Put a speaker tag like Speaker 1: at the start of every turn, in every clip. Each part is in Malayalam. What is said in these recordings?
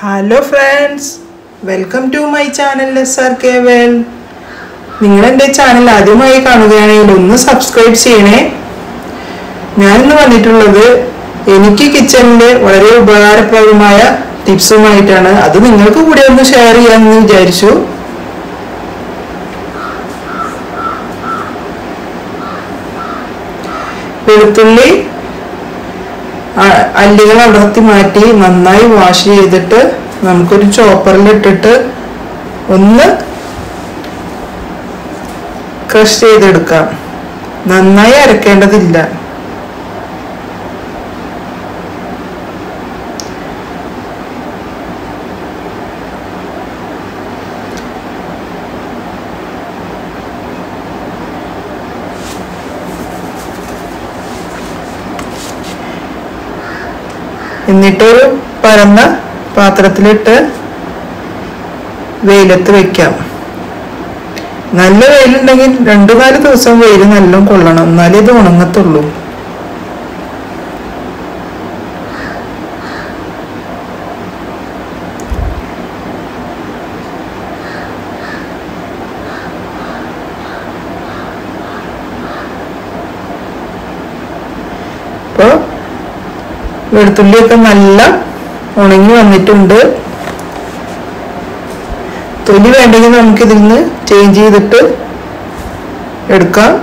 Speaker 1: hello friends welcome to my channel S R K well നിങ്ങൾ എൻ്റെ ചാനൽ ആദ്യമായി കാണുകയാണെങ്കിൽ ഒന്ന് സബ്സ്ക്രൈബ് ചെയ്യണേ ഞാനിന്ന് വന്നിട്ടുള്ളത് എനിക്ക് കിച്ചണിൽ വളരെ ഉപകാരപ്രദമായ ടിപ്സുമായിട്ടാണ് അത് നിങ്ങൾക്ക് കൂടെ ഒന്ന് ഷെയർ ചെയ്യാമെന്ന് വിചാരിച്ചു വെളുത്തുള്ളി അല്ലികൾ അടർത്തി മാറ്റി നന്നായി വാഷ് ചെയ്തിട്ട് നമുക്കൊരു ചോപ്പറിൽ ഇട്ടിട്ട് ഒന്ന് ക്രഷ് ചെയ്തെടുക്കാം നന്നായി അരക്കേണ്ടതില്ല എന്നിട്ടൊരു പരന്ന പാത്രത്തിലിട്ട് വെയിലത്ത് വെക്കാം നല്ല വെയിലുണ്ടെങ്കിൽ രണ്ടു നാല് ദിവസം വെയിൽ നല്ല കൊള്ളണം എന്നാലേ ഇത് ഉണങ്ങത്തുള്ളൂ അപ്പോൾ വെളുത്തുള്ളിയൊക്കെ നല്ല ഉണങ്ങി വന്നിട്ടുണ്ട് തൊലി വേണ്ടെങ്കിൽ നമുക്ക് ഇതിൽ നിന്ന് ചേഞ്ച് ചെയ്തിട്ട് എടുക്കാം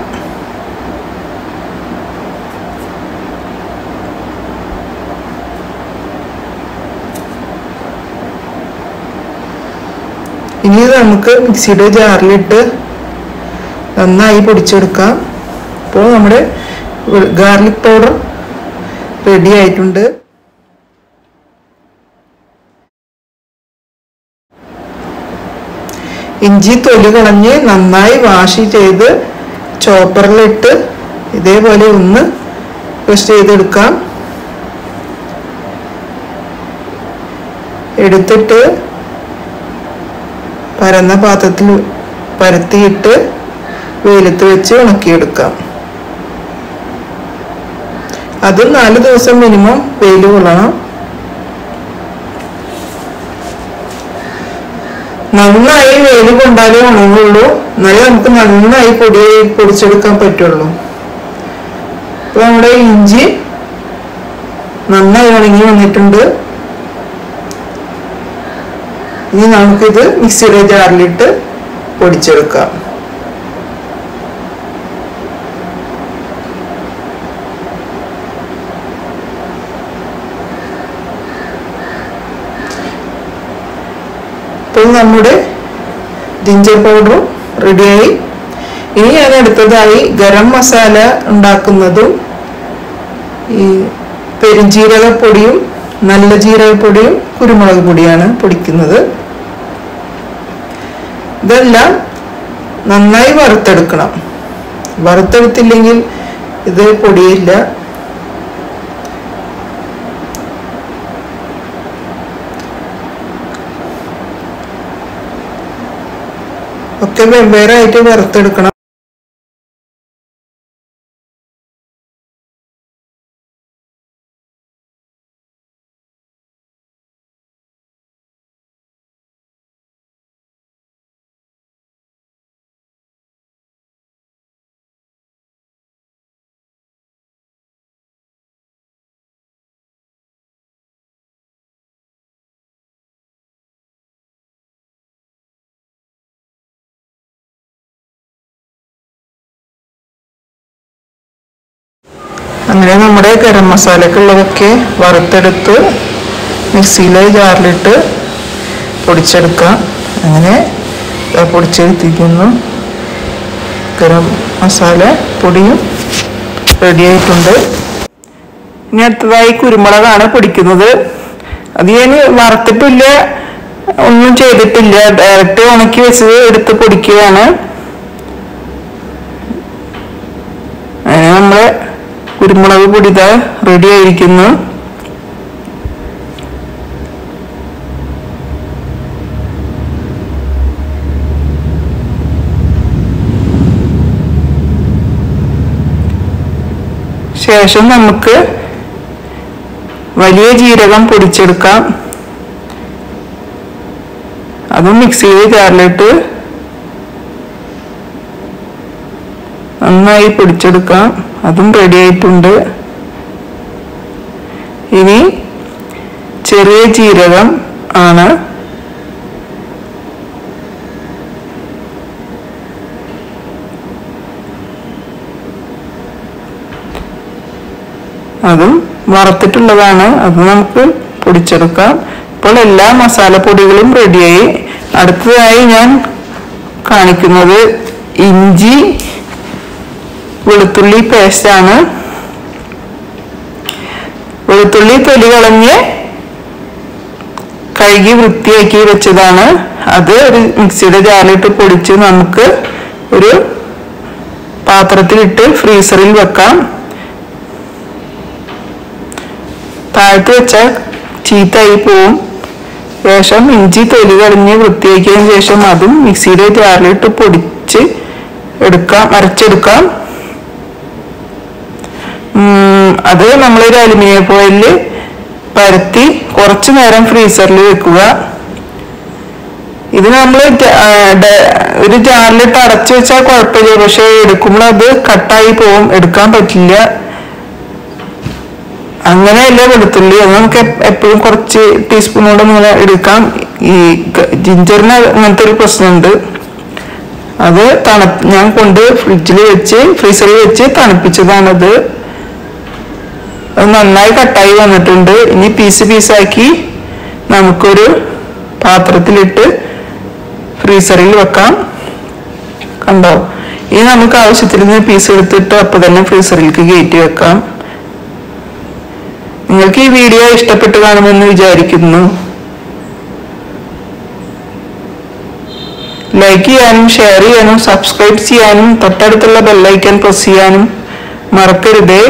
Speaker 1: ഇനി ഇത് നമുക്ക് മിക്സിയുടെ ജാറിലിട്ട് നന്നായി പൊടിച്ചെടുക്കാം അപ്പോൾ നമ്മുടെ ഗാർലിക് പൗഡർ റെഡി ആയിട്ടുണ്ട് ഇഞ്ചി തൊലി കളഞ്ഞ് നന്നായി വാഷ് ചെയ്ത് ചോപ്പറിലിട്ട് ഇതേപോലെ ഒന്ന് ക്രഷ് ചെയ്തെടുക്കാം എടുത്തിട്ട് പരന്ന പാത്രത്തിൽ പരത്തിയിട്ട് വെയിലത്ത് വെച്ച് ഉണക്കിയെടുക്കാം അത് നാല് ദിവസം മിനിമം വെയിൽ കൊള്ളണം നന്നായി വെയിൽ കൊണ്ടാലേ ഉണങ്ങുള്ളൂ എന്നാലേ നമുക്ക് നന്നായി പൊടി പൊടിച്ചെടുക്കാൻ പറ്റുള്ളൂ ഇപ്പൊ നമ്മുടെ ഇഞ്ചി നന്നായി ഉണങ്ങി വന്നിട്ടുണ്ട് ഇനി നമുക്കിത് മിക്സിയുടെ ജാറിലിട്ട് പൊടിച്ചെടുക്കാം ഇപ്പോൾ നമ്മുടെ ജിഞ്ചർ പൗഡറും റെഡിയായി ഇനി ഞാൻ അടുത്തതായി ഗരം മസാല ഉണ്ടാക്കുന്നതും ഈ പെരുംജീരകപ്പൊടിയും നല്ല ജീരകപ്പൊടിയും കുരുമുളക് പൊടിയാണ് പൊടിക്കുന്നത് ഇതെല്ലാം നന്നായി വറുത്തെടുക്കണം വറുത്തെടുത്തില്ലെങ്കിൽ ഇത് പൊടിയില്ല ഒക്കെ വെവ്വേറെ ആയിട്ട് വറുത്തെടുക്കണം അങ്ങനെ നമ്മുടെ ഗരം മസാലക്കുള്ളതൊക്കെ വറുത്തെടുത്ത് മിക്സിയിലെ ജാറിലിട്ട് പൊടിച്ചെടുക്കാം അങ്ങനെ പൊടിച്ചെടുത്തിരിക്കുന്നു ഗരം മസാല പൊടിയും റെഡി ആയിട്ടുണ്ട് ഇനി അടുത്തതായി കുരുമുളകാണ് പൊടിക്കുന്നത് അത് ഞാൻ വറുത്തിട്ടില്ല ഒന്നും ചെയ്തിട്ടില്ല ഡയറക്റ്റ് ഉണക്കി വെച്ചത് എടുത്ത് പൊടിക്കുകയാണ് അങ്ങനെ നമ്മള് കുരുമുളക് പൊടി ഇതാ റെഡി ആയിരിക്കുന്നു ശേഷം നമുക്ക് വലിയ ജീരകം പൊടിച്ചെടുക്കാം അതും മിക്സിയിൽ ജാറിലിട്ട് നന്നായി പൊടിച്ചെടുക്കാം അതും റെഡി ആയിട്ടുണ്ട് ഇനി ചെറിയ ജീരകം ആണ് അതും വറുത്തിട്ടുള്ളതാണ് അത് നമുക്ക് പൊടിച്ചെടുക്കാം ഇപ്പോൾ എല്ലാ മസാലപ്പൊടികളും റെഡിയായി അടുത്തതായി ഞാൻ കാണിക്കുന്നത് ഇഞ്ചി വെളുത്തുള്ളി പേസ്റ്റാണ് വെളുത്തുള്ളി തൊലി കളഞ്ഞ് കഴുകി വൃത്തിയാക്കി വെച്ചതാണ് അത് ഒരു മിക്സിയുടെ ജാറിലിട്ട് പൊടിച്ച് നമുക്ക് ഒരു പാത്രത്തിലിട്ട് ഫ്രീസറിൽ വെക്കാം താഴത്ത് വെച്ചാൽ ചീത്തായി പോവും ശേഷം ഇഞ്ചി തൊലി കളഞ്ഞ് വൃത്തിയാക്കിയതിനു ശേഷം അതും മിക്സിയുടെ ജാറിലിട്ട് പൊടിച്ച് എടുക്കാം അരച്ചെടുക്കാം ഉം, അത് നമ്മളൊരു അലുമിനിയം ഫോയിലിൽ പരത്തി കുറച്ചു നേരം ഫ്രീസറിൽ വെക്കുക ഇത് നമ്മൾ ഒരു ജാറിലിട്ട് അടച്ചു വെച്ചാൽ കുഴപ്പമില്ല പക്ഷെ എടുക്കുമ്പോൾ അത് കട്ടായി പോവും എടുക്കാൻ പറ്റില്ല അങ്ങനെയല്ല വെളുത്തുള്ളി അത് നമുക്ക് എപ്പോഴും കുറച്ച് ടീസ്പൂണോടെ ഇങ്ങനെ എടുക്കാം ഈ ക- ജിഞ്ചറിന് അങ്ങനത്തെ ഒരു പ്രശ്നമുണ്ട് അത് തണു ഞാൻ കൊണ്ട് ഫ്രിഡ്ജിൽ വെച്ച് ഫ്രീസറിൽ വെച്ച് തണുപ്പിച്ചതാണത് അത് നന്നായി കട്ടായി വന്നിട്ടുണ്ട് ഇനി പീസ് പീസാക്കി നമുക്കൊരു പാത്രത്തിലിട്ട് ഫ്രീസറിൽ വെക്കാം കണ്ടോ ഇനി നമുക്ക് ആവശ്യത്തിന് പീസ് എടുത്തിട്ട് അപ്പൊ തന്നെ ഫ്രീസറിലേക്ക് കയറ്റി വെക്കാം നിങ്ങൾക്ക് ഈ വീഡിയോ ഇഷ്ടപ്പെട്ട് കാണുമെന്ന് വിചാരിക്കുന്നു ലൈക്ക് ചെയ്യാനും ഷെയർ ചെയ്യാനും സബ്സ്ക്രൈബ് ചെയ്യാനും തൊട്ടടുത്തുള്ള ബെല്ലൈക്കൻ പ്രസ് ചെയ്യാനും മറക്കരുതേ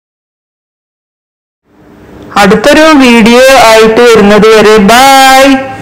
Speaker 1: അടുത്തൊരു വീഡിയോ ആയിട്ട് വരുന്നത് വരെ ബൈ